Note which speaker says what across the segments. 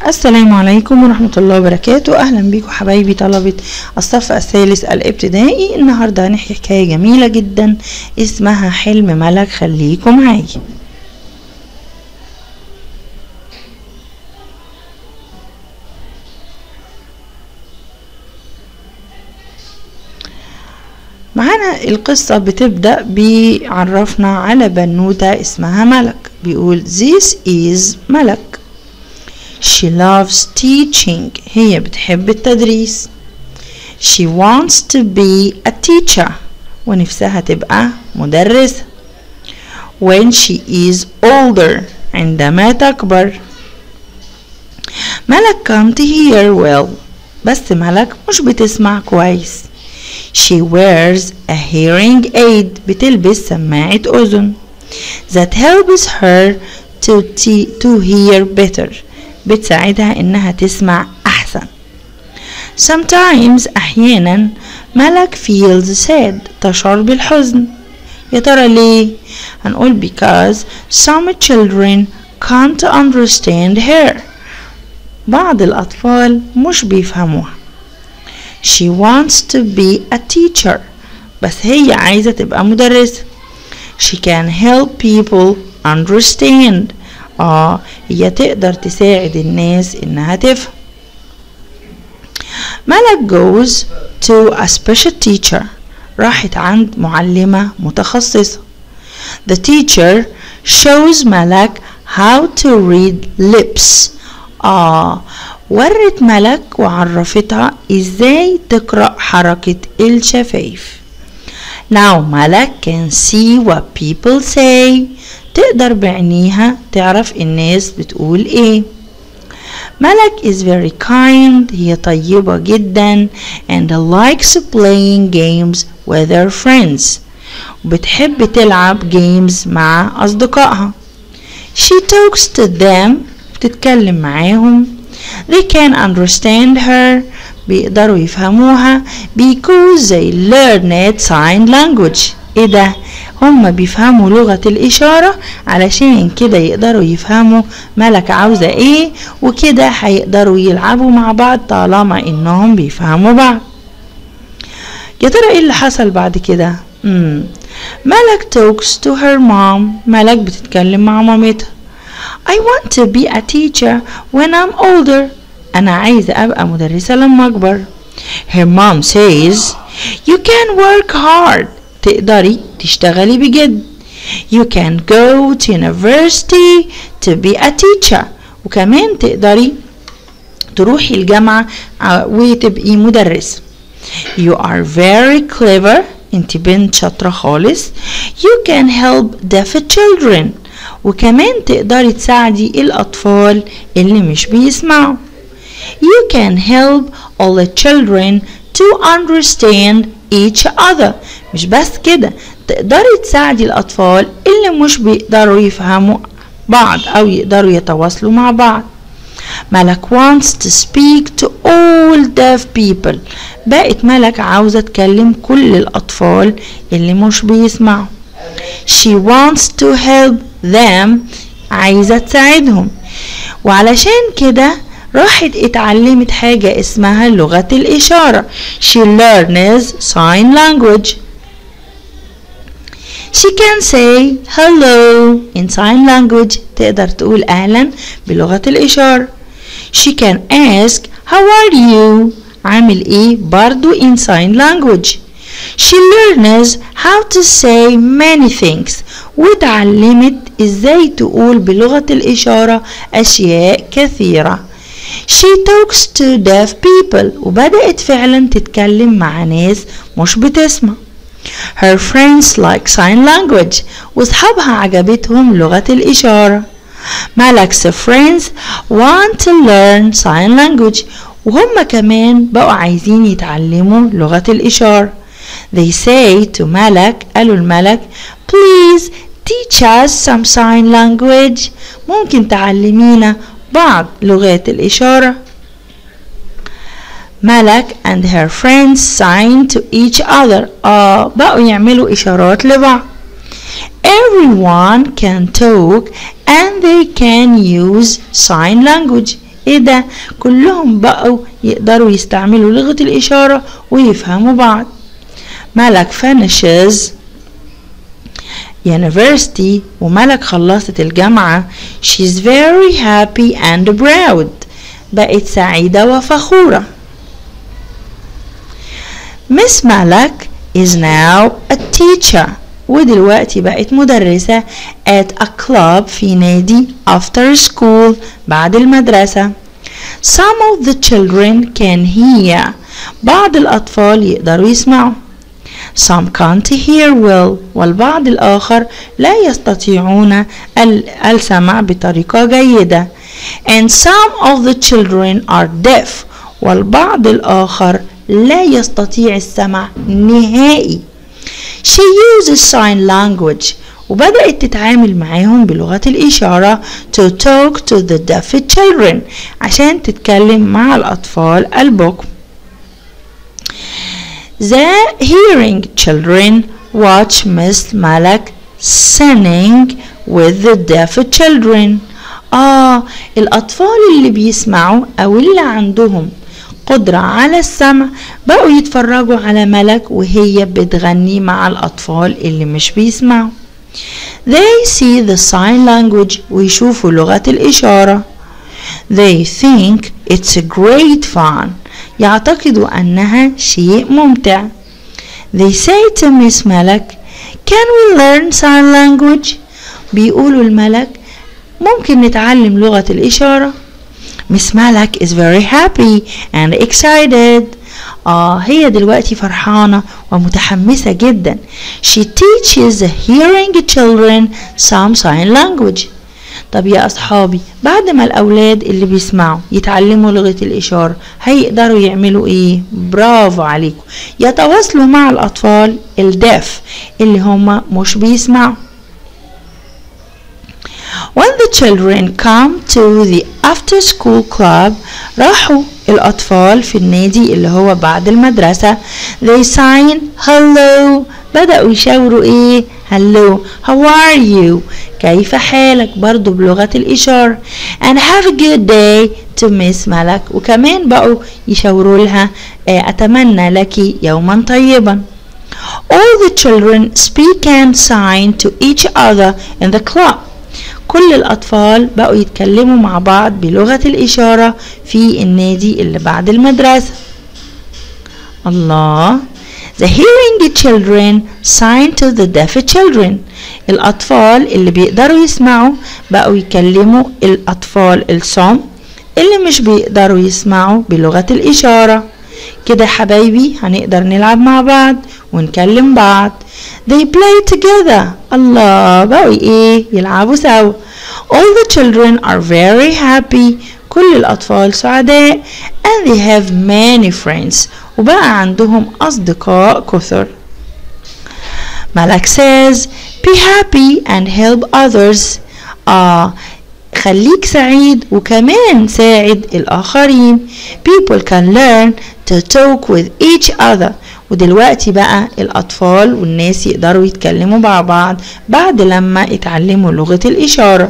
Speaker 1: السلام عليكم ورحمة الله وبركاته أهلا بيكم حبايبي طلبة الصف الثالث الابتدائي النهاردة هنحكي حكاية جميلة جدا اسمها حلم ملك خليكم معايا معانا القصة بتبدأ بيعرفنا على بنوتة اسمها ملك بيقول this is ملك she loves teaching هي بتحب التدريس she wants to be a teacher ونفسها تبقى مدرسة when she is older عندما تكبر ملك can't hear well بس ملك مش بتسمع كويس She wears a hearing aid بتلبس سماعة أذن that helps her to, to hear better بتساعدها إنها تسمع أحسن Sometimes أحيانا ملك feels sad تشعر بالحزن يا ترى ليه؟ هنقول because some children can't understand her بعض الأطفال مش بيفهموها She wants to be a teacher بس هي عايزة تبقى مدرسة She can help people understand آه هي تقدر تساعد الناس إنها تفهم ملك goes to a special teacher راحت عند معلمة متخصصة The teacher shows ملك how to read lips آه ورت ملك وعرفتها ازاي تقرأ حركة الشفايف Now ملك can see what people say تقدر بعينيها تعرف الناس بتقول ايه ملك is very kind هي طيبة جدا and likes playing games with her friends وبتحب تلعب games مع أصدقائها She talks to them بتتكلم معاهم They can understand her بيقدروا يفهموها because they learned sign language ايه ده هما بيفهموا لغة الإشارة علشان كده يقدروا يفهموا ملك عاوزة ايه وكده هيقدروا يلعبوا مع بعض طالما انهم بيفهموا بعض يا ترى ايه اللي حصل بعد كده مم. ملك talks to her mom ملك بتتكلم مع مامتها I want to be a teacher when I'm older. أنا عايزة أبقى مدرسة لما أكبر. Her mom says, You can work hard. تقدري تشتغلي بجد. You can go to university to be a teacher. وكمان تقدري تروحي الجامعة وتبقي مدرسة. You are very clever. انت بنت شاطرة خالص. You can help deaf children. وكمان تقدري تساعدي الأطفال اللي مش بيسمعوا You can help all the children to understand each other مش بس كده تقدري تساعدي الأطفال اللي مش بيقدروا يفهموا بعض أو يقدروا يتواصلوا مع بعض ملك wants to speak to all deaf people بقت ملك عاوزة تكلم كل الأطفال اللي مش بيسمعوا She wants to help them عايزة تساعدهم وعلشان كده راحت اتعلمت حاجة اسمها لغة الإشارة She learns sign language She can say hello in sign language تقدر تقول أهلا بلغة الإشارة She can ask how are you عامل ايه برضو in sign language She learns how to say many things وتعلمت ازاي تقول بلغة الإشارة أشياء كثيرة She talks to deaf people وبدأت فعلا تتكلم مع ناس مش بتسمع Her friends like sign language وصحابها عجبتهم لغة الإشارة ملك's friends want to learn sign language وهم كمان بقوا عايزين يتعلموا لغة الإشارة They say to ملك قالوا الملك please teach us some sign language ممكن تعلمينا بعض لغات الإشارة ملك and her friends sign to each other آه بقوا يعملوا إشارات لبعض Everyone can talk and they can use sign language ايه ده كلهم بقوا يقدروا يستعملوا لغة الإشارة ويفهموا بعض ملك finishes university وملك خلصت الجامعة she's very happy and proud بقت سعيدة وفخورة Miss ملك is now a teacher ودلوقتي بقت مدرسة at a club في نادي after school بعد المدرسة Some of the children can hear بعض الأطفال يقدروا يسمعوا Some can't hear well والبعض الآخر لا يستطيعون السمع بطريقة جيدة and some of the children are deaf والبعض الآخر لا يستطيع السمع نهائي She uses sign language وبدأت تتعامل معاهم بلغة الإشارة to talk to the deaf children عشان تتكلم مع الأطفال البكم The hearing children watch Miss Malak singing with the deaf children آه الأطفال اللي بيسمعوا أو اللي عندهم قدرة على السمع بقوا يتفرجوا على ملك وهي بتغني مع الأطفال اللي مش بيسمعوا They see the sign language ويشوفوا لغة الإشارة They think it's a great fun يعتقدوا أنها شيء ممتع They say to Miss ملك Can we learn sign language؟ بيقولوا الملك ممكن نتعلم لغة الإشارة Miss ملك is very happy and excited آه هي دلوقتي فرحانة ومتحمسة جدا She teaches the hearing children some sign language طب يا أصحابي بعد ما الأولاد اللي بيسمعوا يتعلموا لغة الإشارة هيقدروا يعملوا إيه؟ برافو عليكم يتواصلوا مع الأطفال الداف اللي هم مش بيسمعوا When the children come to the after school club راحوا الأطفال في النادي اللي هو بعد المدرسة they sign hello بدأوا يشاوروا إيه hello how are you كيف حالك برضو بلغة الإشارة and have a good day to Miss ملك وكمان بقوا يشاوروا لها أتمنى لك يوما طيبا all the children speak and sign to each other in the club كل الأطفال بقوا يتكلموا مع بعض بلغة الإشارة في النادي اللي بعد المدرسة الله The hearing children sign to the deaf children الأطفال اللي بيقدروا يسمعوا بقوا يكلموا الأطفال الصم اللي مش بيقدروا يسمعوا بلغة الإشارة كده حبايبي هنقدر نلعب مع بعض ونكلم بعض they play together الله بقوا ايه يلعبوا سوا all the children are very happy كل الأطفال سعداء and they have many friends وبقى عندهم أصدقاء كثر ملك says be happy and help others آه خليك سعيد وكمان ساعد الآخرين people can learn to talk with each other ودلوقتي بقى الأطفال والناس يقدروا يتكلموا مع بعض بعد لما اتعلموا لغة الإشارة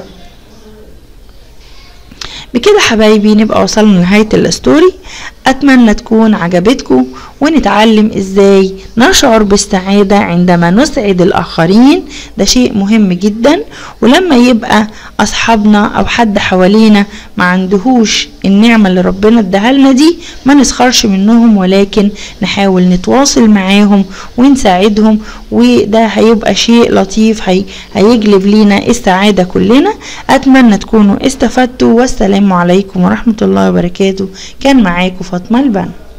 Speaker 1: بكده حبايبي نبقى وصلنا لنهاية الستوري أتمنى تكون عجبتكم ونتعلم إزاي نشعر بالسعادة عندما نسعد الآخرين ده شيء مهم جدا ولما يبقى أصحابنا أو حد حوالينا ما عندهوش النعمة اللي ربنا اداها لنا دي ما نسخرش منهم ولكن نحاول نتواصل معاهم ونساعدهم وده هيبقى شيء لطيف هي هيجلب لينا السعادة كلنا أتمنى تكونوا استفدتوا والسلام عليكم ورحمة الله وبركاته كان معاكم فاطمة البنا